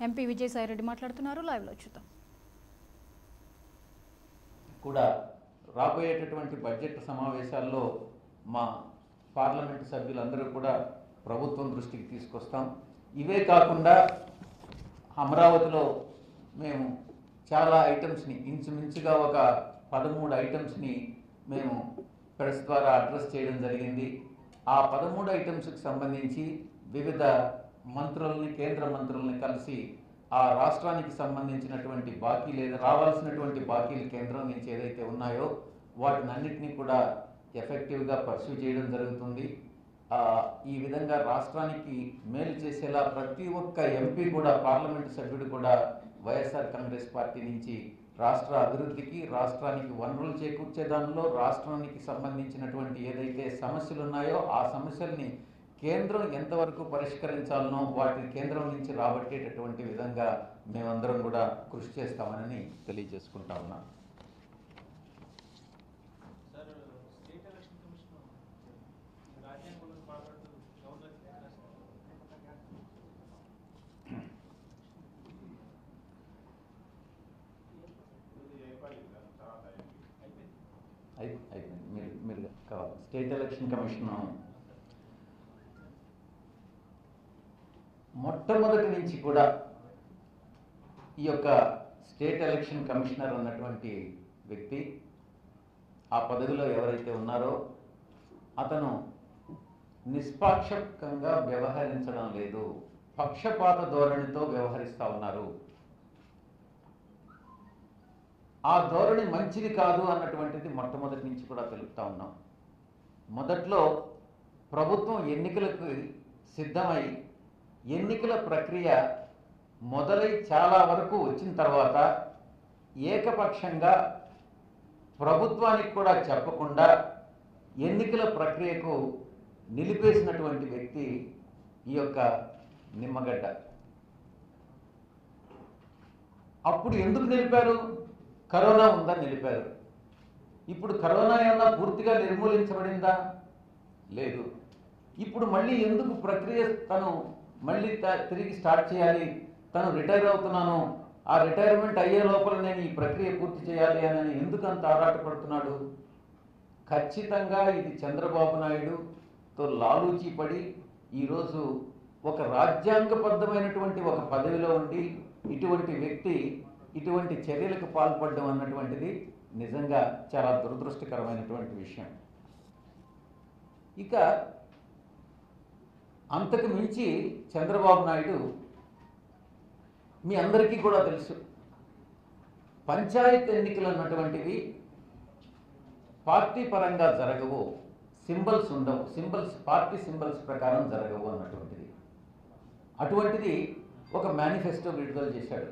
MP Vijayasai Reddy మాట్లాడుతున్నారు లైవ్లో చూద్దాం కూడా రాబోయేటటువంటి బడ్జెట్ సమావేశాల్లో మా పార్లమెంటు సభ్యులందరూ కూడా ప్రభుత్వం దృష్టికి తీసుకొస్తాం ఇవే కాకుండా అమరావతిలో మేము చాలా ఐటమ్స్ని ఇంచుమించుగా ఒక పదమూడు ఐటమ్స్ని మేము ప్రెస్ ద్వారా అడ్రస్ చేయడం జరిగింది ఆ పదమూడు ఐటమ్స్కి సంబంధించి వివిధ మంత్రుల్ని కేంద్ర మంత్రుల్ని కలిసి ఆ రాష్ట్రానికి సంబంధించినటువంటి బాకీ లేదా రావాల్సినటువంటి బాకీలు కేంద్రం నుంచి ఏదైతే ఉన్నాయో వాటినన్నిటినీ కూడా ఎఫెక్టివ్గా పర్సూ చేయడం జరుగుతుంది ఆ, ఈ విధంగా రాష్ట్రానికి మేలు చేసేలా ప్రతి ఒక్క ఎంపీ కూడా పార్లమెంటు సభ్యుడు కూడా వైఎస్ఆర్ కాంగ్రెస్ పార్టీ నుంచి రాష్ట్ర అభివృద్ధికి రాష్ట్రానికి వనరులు చేకూర్చే దానిలో రాష్ట్రానికి సంబంధించినటువంటి ఏదైతే సమస్యలు ఉన్నాయో ఆ సమస్యల్ని కేంద్రం ఎంతవరకు పరిష్కరించాలనో వాటిని కేంద్రం నుంచి రాబట్టేటటువంటి విధంగా మేమందరం కూడా కృషి చేస్తామని తెలియజేసుకుంటా ఉన్నాం సార్ స్టేట్ ఎలక్షన్ కమిషన్ రాజ్యాంగంలో మాట్లాడుతూ గవర్నర్ అయిపోయింది అయి- అయిపోయింది మీరు మీరు కావాలి స్టేట్ ఎలక్షన్ కమిషన్ మొట్టమొదటి నుంచి కూడా ఈ యొక్క స్టేట్ ఎలక్షన్ కమిషనర్ అన్నటువంటి వ్యక్తి ఆ పదవిలో ఎవరైతే ఉన్నారో అతను నిష్పాక్షకంగా వ్యవహరించడం లేదు పక్షపాత ధోరణితో వ్యవహరిస్తూ ఉన్నారు ఆ ధోరణి మంచిది కాదు అన్నటువంటిది మొట్టమొదటి నుంచి కూడా తెలుపుతా ఉన్నాం మొదట్లో ప్రభుత్వం ఎన్నికలకు సిద్ధమై ఎన్నికల ప్రక్రియ మొదలై చాలా వరకు వచ్చిన తర్వాత ఏకపక్షంగా ప్రభుత్వానికి కూడా చెప్పకుండా ఎన్నికల ప్రక్రియకు నిలిపేసినటువంటి వ్యక్తి ఈ యొక్క నిమ్మగడ్డ అప్పుడు ఎందుకు నిలిపారు కరోనా ఉందని నిలిపారు ఇప్పుడు కరోనా ఏమన్నా పూర్తిగా నిర్మూలించబడిందా లేదు ఇప్పుడు మళ్ళీ ఎందుకు ప్రక్రియ తను మళ్ళీ త- తిరిగి స్టార్ట్ చేయాలి తను రిటైర్ అవుతున్నాను ఆ రిటైర్మెంట్ అయ్యే లోపల నేను ఈ ప్రక్రియ పూర్తి చేయాలి అని ఎందుకు అంత ఆరాటపడుతున్నాడు ఖచ్చితంగా ఇది చంద్రబాబు నాయుడుతో లాలూచీ పడి ఈరోజు ఒక రాజ్యాంగబద్ధమైనటువంటి ఒక పదవిలో ఉండి ఇటువంటి వ్యక్తి ఇటువంటి చర్యలకు పాల్పడడం అన్నటువంటిది నిజంగా చాలా దురదృష్టకరమైనటువంటి విషయం ఇక అంతకు మించి చంద్రబాబు నాయుడు మీ అందరికీ కూడా తెలుసు పంచాయత్ ఎన్నికలు అన్నటువంటివి పార్టీ పరంగా జరగవు సింబల్స్ ఉండవు సింబల్స్ పార్టీ సింబల్స్ ప్రకారం జరగవు అన్నటువంటిది అటువంటిది ఒక మేనిఫెస్టో విడుదల చేశాడు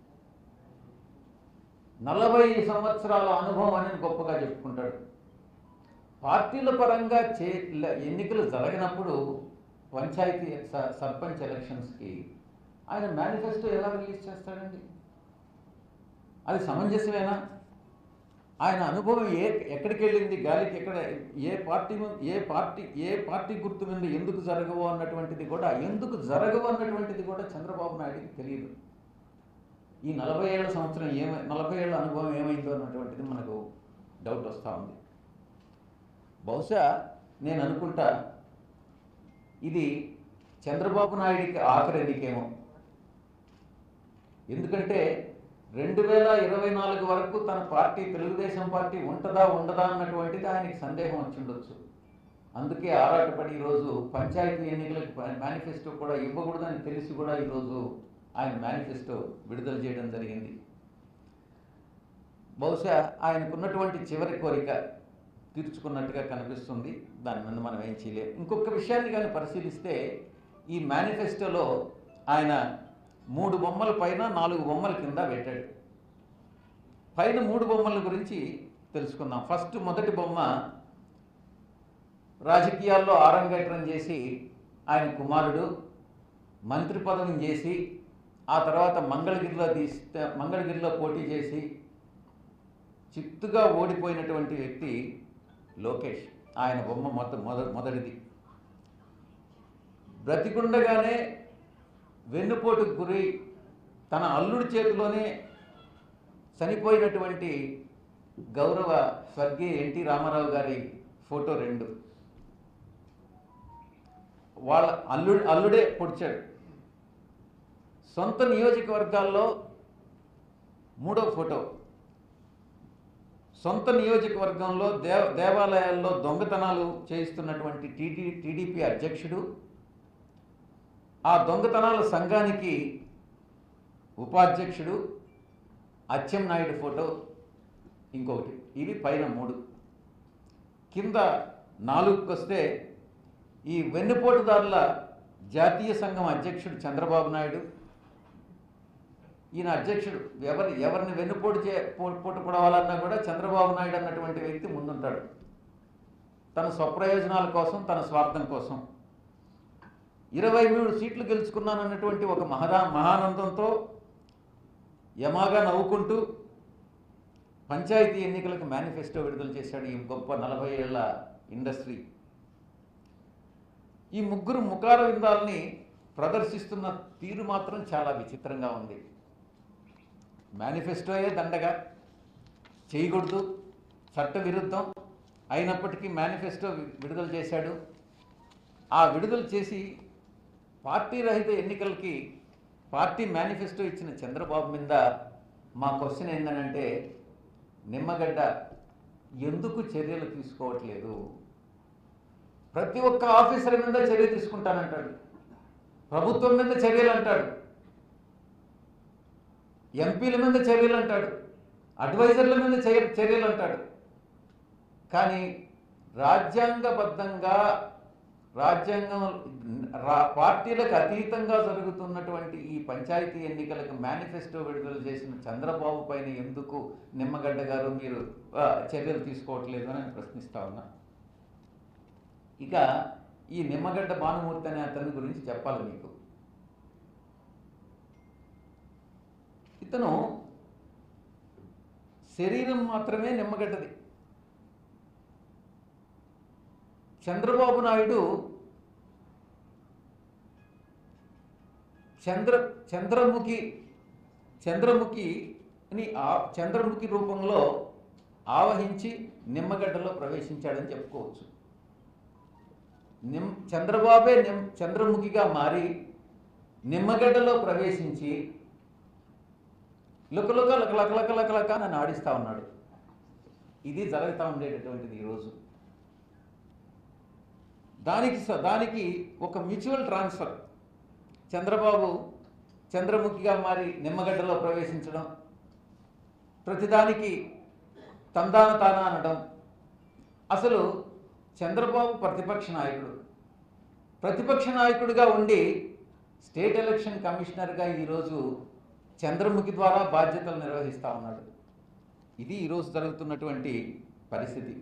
నలభై సంవత్సరాల అనుభవం అని గొప్పగా చెప్పుకుంటాడు పార్టీల పరంగా చే ల- ఎన్నికలు జరగనప్పుడు పంచాయతీ స- సర్పంచ్ ఎలక్షన్స్కి ఆయన మేనిఫెస్టో ఎలా రిలీజ్ చేస్తాడండి అది సమంజసమేనా ఆయన అనుభవం ఏ ఎక్కడికి వెళ్ళింది గాలికి ఎక్కడ ఏ పార్టీ ము- ఏ పార్టీ ఏ పార్టీ గుర్తు మీద ఎందుకు జరగవు అన్నటువంటిది కూడా ఎందుకు జరగవు అన్నటువంటిది కూడా చంద్రబాబు నాయుడికి తెలియదు ఈ నలభై ఏళ్ళ సంవత్సరం ఏమై నలభై ఏళ్ళ అనుభవం ఏమైందో అన్నటువంటిది మనకు డౌట్ వస్తూ ఉంది బహుశా నేను అనుకుంటా ఇది చంద్రబాబు నాయుడికి ఆఖరి ఎన్నికేమో ఎందుకంటే రెండు వేల ఇరవై నాలుగు వరకు తన పార్టీ తెలుగుదేశం పార్టీ ఉంటుందా ఉండదా అన్నటువంటిది ఆయనకి సందేహం వచ్చి ఉండొచ్చు అందుకే ఆరాటపడి ఈరోజు పంచాయతీ ఎన్నికలకు మేనిఫెస్టో కూడా ఇవ్వకూడదని తెలిసి కూడా ఈరోజు ఆయన మేనిఫెస్టో విడుదల చేయడం జరిగింది బహుశా ఆయనకున్నటువంటి చివరి కోరిక తీర్చుకున్నట్టుగా కనిపిస్తుంది దాని మీద మనం ఏం చేయలేం ఇంకొక విషయాన్ని కానీ పరిశీలిస్తే ఈ మేనిఫెస్టోలో ఆయన మూడు బొమ్మల పైన నాలుగు బొమ్మల కింద పెట్టాడు పైన మూడు బొమ్మల గురించి తెలుసుకుందాం ఫస్ట్ మొదటి బొమ్మ రాజకీయాల్లో ఆరంగేట్రం చేసి ఆయన కుమారుడు మంత్రి పదవిని చేసి ఆ తర్వాత మంగళగిరిలో తీస్తే మంగళగిరిలో పోటీ చేసి చిత్తుగా ఓడిపోయినటువంటి వ్యక్తి లోకేష్ ఆయన బొమ్మ మొద మొద మొదటిది బ్రతికుండగానే వెన్నుపోటుకు గురి తన అల్లుడి చేతిలోనే చనిపోయినటువంటి గౌరవ స్వర్గీయ ఎన్టీ రామారావు గారి ఫోటో రెండు వాళ్ళ అల్లుడు అల్లుడే పొడిచాడు సొంత నియోజకవర్గాల్లో మూడో ఫోటో సొంత నియోజకవర్గంలో దేవ దేవాలయాల్లో దొంగతనాలు చేయిస్తున్నటువంటి టీడీ టీడీపీ అధ్యక్షుడు ఆ దొంగతనాల సంఘానికి ఉపాధ్యక్షుడు అచ్చెం నాయుడు ఫోటో ఇంకొకటి ఇవి పైన మూడు కింద నాలుగుకి వస్తే ఈ వెన్నుపోటుదారుల జాతీయ సంఘం అధ్యక్షుడు చంద్రబాబు నాయుడు ఈయన అధ్యక్షుడు ఎవరి ఎవరిని వెన్నుపోటు చే పో- పోటు పొడవాలన్నా కూడా చంద్రబాబు నాయుడు అన్నటువంటి వ్యక్తి ముందుంటాడు తన స్వప్రయోజనాల కోసం తన స్వార్థం కోసం ఇరవై మూడు సీట్లు గెలుచుకున్నానన్నటువంటి ఒక మహదా మహానందంతో యమాగా నవ్వుకుంటూ పంచాయతీ ఎన్నికలకు మేనిఫెస్టో విడుదల చేశాడు ఈ గొప్ప నలభై ఏళ్ల ఇండస్ట్రీ ఈ ముగ్గురు ముఖార విందాల్ని ప్రదర్శిస్తున్న తీరు మాత్రం చాలా విచిత్రంగా ఉంది మేనిఫెస్టోయే దండగా చేయకూడదు చట్ట విరుద్ధం అయినప్పటికీ మేనిఫెస్టో వి- విడుదల చేశాడు ఆ విడుదల చేసి పార్టీ రహిత ఎన్నికలకి పార్టీ మేనిఫెస్టో ఇచ్చిన చంద్రబాబు మీద మా క్వశ్చన్ ఏంటంటే నిమ్మగడ్డ ఎందుకు చర్యలు తీసుకోవట్లేదు ప్రతి ఒక్క ఆఫీసర్ మీద చర్య తీసుకుంటానంటాడు ప్రభుత్వం మీద చర్యలు అంటాడు ఎంపీల మీద చర్యలు అంటాడు అడ్వైజర్ల మీద చర్య- చర్యలు అంటాడు కానీ రాజ్యాంగబద్ధంగా రాజ్యాంగం రా- పార్టీలకు అతీతంగా జరుగుతున్నటువంటి ఈ పంచాయతీ ఎన్నికలకు మేనిఫెస్టో విడుదల చేసిన చంద్రబాబు పైన ఎందుకు నిమ్మగడ్డ గారు మీరు ఆ, చర్యలు తీసుకోవట్లేదు అని నేను ప్రశ్నిస్తా ఉన్నా ఇక ఈ నిమ్మగడ్డ భానుమూర్తి అనే అతని గురించి చెప్పాలి మీకు ఇతను శరీరం మాత్రమే నిమ్మగడ్డది చంద్రబాబు నాయుడు చంద్ర చంద్రముఖి చంద్రముఖిని ఆ చంద్రముఖి రూపంలో ఆవహించి నిమ్మగడ్డలో ప్రవేశించాడని చెప్పుకోవచ్చు నిమ్ చంద్రబాబే నిమ్ చంద్రముఖిగా మారి నిమ్మగడ్డలో ప్రవేశించి లుకలుక లకలక లకలక నన్ను ఆడిస్తా ఉన్నాడు ఇది జరుగుతూ ఉండేటటువంటిది ఈరోజు దానికి స- దానికి ఒక మ్యూచువల్ ట్రాన్స్ఫర్ చంద్రబాబు చంద్రముఖిగా మారి నిమ్మగడ్డలో ప్రవేశించడం ప్రతిదానికి తందాన తానా అనడం అసలు చంద్రబాబు ప్రతిపక్ష నాయకుడు ప్రతిపక్ష నాయకుడిగా ఉండి స్టేట్ ఎలక్షన్ కమిషనర్గా ఈరోజు చంద్రముఖి ద్వారా బాధ్యతలు నిర్వహిస్తూ ఉన్నాడు ఇది ఈరోజు జరుగుతున్నటువంటి పరిస్థితి